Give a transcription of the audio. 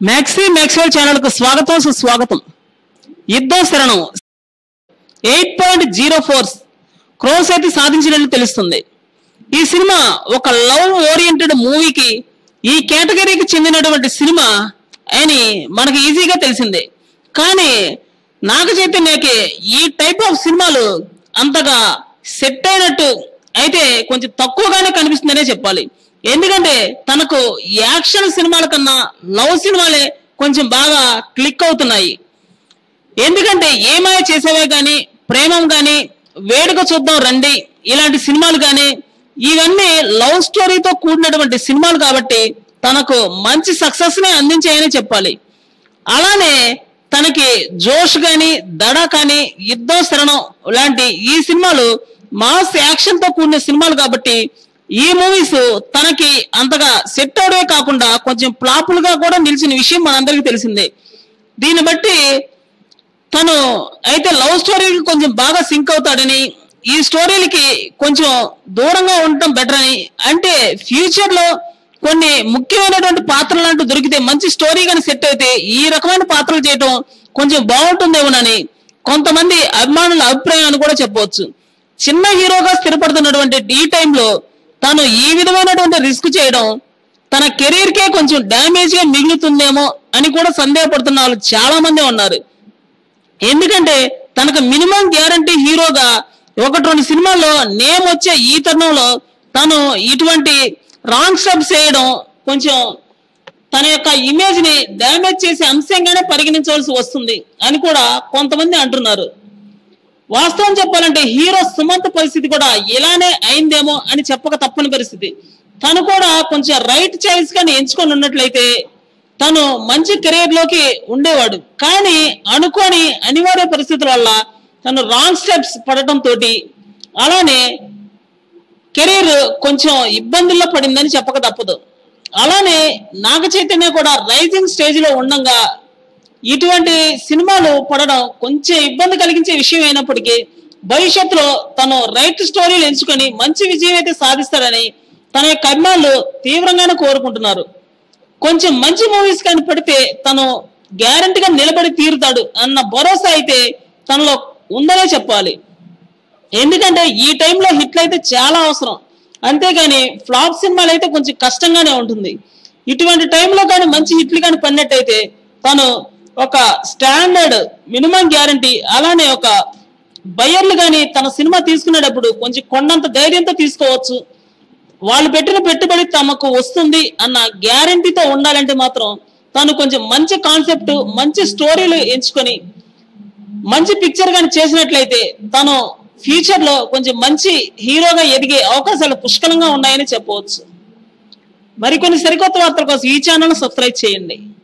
maxi Maxwell channel కు స్వాగతం సుస్వాగతం యుద్ధం శరణం eight point zero four crores అయితే సాధించినట్లు తెలుస్తుంది ఈ సినిమా ఒక లవ్ ఓరియంటెడ్ మూవీకి ఈ కేటగిరీకి చెందినటువంటి సినిమా అని మనకి ఈజీగా తెలిసిందే కానీ నాగ చైతన్యకి ఈ టైప్ ఆఫ్ సినిమాలు అంతగా సెట్ అయినట్టు అయితే కొంచెం తక్కువగానే కనిపిస్తుందనే చెప్పాలి ఎందుకంటే తనకు యాక్షన్ సినిమాల కన్నా లవ్ సినిమాలే కొంచెం బాగా క్లిక్ అవుతున్నాయి ఎందుకంటే ఏమాయ చేసేవే గాని ప్రేమం గాని వేడుక చూద్దాం రండి ఇలాంటి సినిమాలు గాని ఇవన్నీ లవ్ స్టోరీతో కూడినటువంటి సినిమాలు కాబట్టి తనకు మంచి సక్సెస్ నే అందించాయని చెప్పాలి అలానే తనకి జోష్ గాని దడ కానీ యుద్ధం శరణం లాంటి ఈ సినిమాలు మాస్ యాక్షన్ తో కూడిన సినిమాలు కాబట్టి ఈ మూవీస్ తనకి అంతగా సెట్ అవడమే కాకుండా కొంచెం ఫ్లాపులుగా కూడా నిలిచిన విషయం మనందరికీ తెలిసిందే దీన్ని బట్టి తను అయితే లవ్ స్టోరీకి కొంచెం బాగా సింక్ అవుతాడని ఈ స్టోరీలకి కొంచెం దూరంగా ఉండటం బెటర్ అని అంటే ఫ్యూచర్ లో కొన్ని ముఖ్యమైనటువంటి పాత్రలు అంటూ దొరికితే మంచి స్టోరీ కానీ సెట్ అయితే ఈ రకమైన పాత్రలు చేయటం కొంచెం బాగుంటుందేమోనని కొంతమంది అభిమానుల అభిప్రాయం అని కూడా చెప్పవచ్చు చిన్న హీరోగా స్థిరపడుతున్నటువంటి ఈ టైంలో తను ఈ విధమైనటువంటి రిస్క్ చేయడం తన కెరీర్ కే కొంచెం డ్యామేజ్ గా మిగులుతుందేమో అని కూడా సందేహపడుతున్న వాళ్ళు చాలా మంది ఉన్నారు ఎందుకంటే తనకు మినిమం గ్యారంటీ హీరోగా ఒకటి రెండు సినిమాల్లో నేమ్ వచ్చే ఈ తరుణంలో తను ఇటువంటి రాంగ్ స్టెప్స్ చేయడం కొంచెం తన యొక్క ఇమేజ్ ని డ్యామేజ్ చేసే అంశంగానే పరిగణించవలసి వస్తుంది అని కూడా కొంతమంది అంటున్నారు వాస్తవం చెప్పాలంటే హీరో సుమంత్ పరిస్థితి కూడా ఇలానే అయిందేమో అని చెప్పక తప్పని పరిస్థితి తను కూడా కొంచెం రైట్ చాయిస్ గాని ఎంచుకొని ఉన్నట్లయితే తను మంచి కెరీర్ లోకి ఉండేవాడు కానీ అనుకోని అనివార్య పరిస్థితుల వల్ల తను రాంగ్ స్టెప్స్ పడటం తోటి అలానే కెరీర్ కొంచెం ఇబ్బందుల్లో పడిందని చెప్పక తప్పదు అలానే నాగ చైతన్య కూడా రైజింగ్ స్టేజ్ లో ఉండంగా ఇటువంటి సినిమాలు పడడం కొంచెం ఇబ్బంది కలిగించే విషయం అయినప్పటికీ భవిష్యత్తులో తను రైట్ స్టోరీలు ఎంచుకొని మంచి విజయం అయితే సాధిస్తాడని తన యొక్క అభిమానులు తీవ్రంగానే కోరుకుంటున్నారు కొంచెం మంచి మూవీస్ కానీ పడితే తను గ్యారంటీగా నిలబడి తీరుతాడు అన్న భరోసా అయితే తనలో ఉందనే చెప్పాలి ఎందుకంటే ఈ టైంలో హిట్లు అయితే చాలా అవసరం అంతేగాని ఫ్లాప్ సినిమాలు అయితే కొంచెం కష్టంగానే ఉంటుంది ఇటువంటి టైంలో కానీ మంచి హిట్లు కానీ పడినట్టయితే తను ఒక స్టాండర్డ్ మినిమం గ్యారంటీ అలానే ఒక బయర్లు కానీ తన సినిమా తీసుకునేటప్పుడు కొంచెం కొండంత ధైర్యంతో తీసుకోవచ్చు వాళ్ళు పెట్టిన పెట్టుబడి తమకు వస్తుంది అన్న గ్యారంటీతో ఉండాలంటే మాత్రం తను కొంచెం మంచి కాన్సెప్ట్ మంచి స్టోరీలు ఎంచుకొని మంచి పిక్చర్ కానీ చేసినట్లయితే తను ఫ్యూచర్ లో కొంచెం మంచి హీరోగా ఎదిగే అవకాశాలు పుష్కలంగా ఉన్నాయని చెప్పవచ్చు మరికొన్ని సరికొత్త వార్తల కోసం ఈ ఛానల్ సబ్స్క్రైబ్ చేయండి